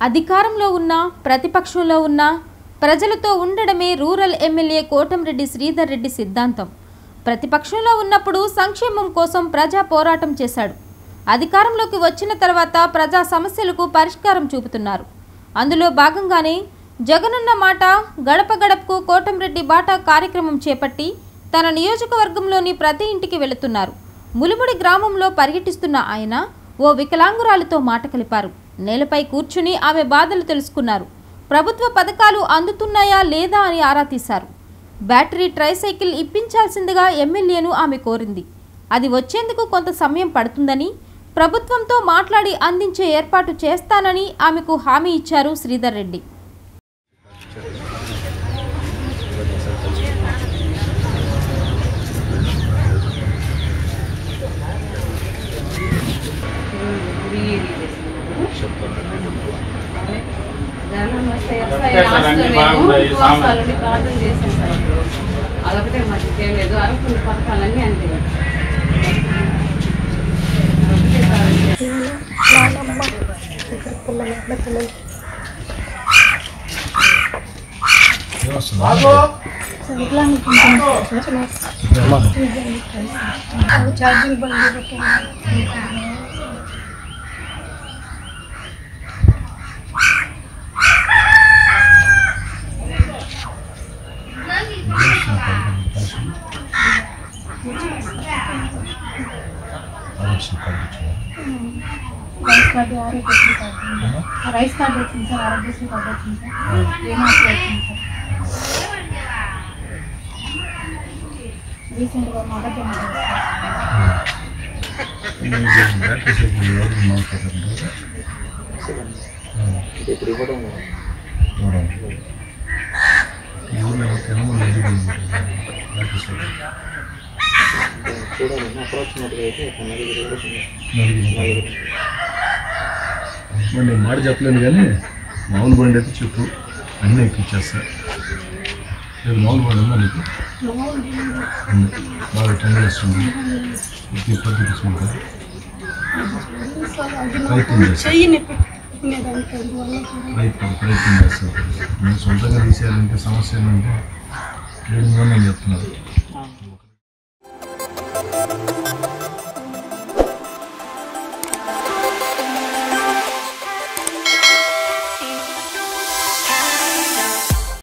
అధికారంలో ఉన్న ప్రతిపక్షంలో ఉన్న ప్రజలతో ఉండడమే రూరల్ ఎమ్మెల్యే కోటంరెడ్డి శ్రీధర్ రెడ్డి సిద్ధాంతం ప్రతిపక్షంలో ఉన్నప్పుడు సంక్షేమం కోసం ప్రజా పోరాటం చేశాడు అధికారంలోకి వచ్చిన తర్వాత ప్రజా సమస్యలకు పరిష్కారం చూపుతున్నారు అందులో భాగంగానే జగనన్న మాట గడప గడపకు కోటంరెడ్డి బాటా కార్యక్రమం చేపట్టి తన నియోజకవర్గంలోని ప్రతి ఇంటికి వెళుతున్నారు ములుముడి గ్రామంలో పర్యటిస్తున్న ఆయన ఓ వికలాంగురాలితో మాట కలిపారు నేలపై కూర్చుని ఆమె బాధలు తెలుసుకున్నారు ప్రభుత్వ పథకాలు అందుతున్నాయా లేదా అని ఆరా తీశారు బ్యాటరీ ట్రైసైకిల్ ఇప్పించాల్సిందిగా ఎమ్మెల్యేను ఆమె కోరింది అది వచ్చేందుకు కొంత సమయం పడుతుందని ప్రభుత్వంతో మాట్లాడి అందించే ఏర్పాటు చేస్తానని ఆమెకు హామీ ఇచ్చారు శ్రీధర్ రెడ్డి అదొకటే మాకు ఏం లేదు అనుకున్న పథకాలన్నీ అంతే ఛార్జింగ్ బండి పెట్టండి రైస్ కార్డు ఆరోగ్యశ్రీ కార్డు ఉంది. ఆ రైస్ కార్డు వచ్చింది సార్ ఆరోగ్యశ్రీ కార్డు వచ్చింది సార్ ఏమాత్రం వచ్చింది సార్ రీసెంట్గా మా దగ్గర మరి నేను మాట చెప్పలేను కానీ మామూలు బండి అయితే చెప్పు అన్నీ ఎక్కిచ్చేస్తా లేదు మామూలు బండి ఉందా నీకు ఉంది. బాగా టెన్ చేస్తుంది ఇది పద్ధతి తీసుకుంటా ప్రయత్నం చేస్తా చెయ్యి నొప్పి పెట్టుకునేదానికి అందువల్ల కూడా ప్రయత్నం ప్రయత్నం చేస్తాను నేను సొంతంగా తీసేయాలంటే సమస్య ఏంటంటే ఏడు నేను చెప్తున్నాను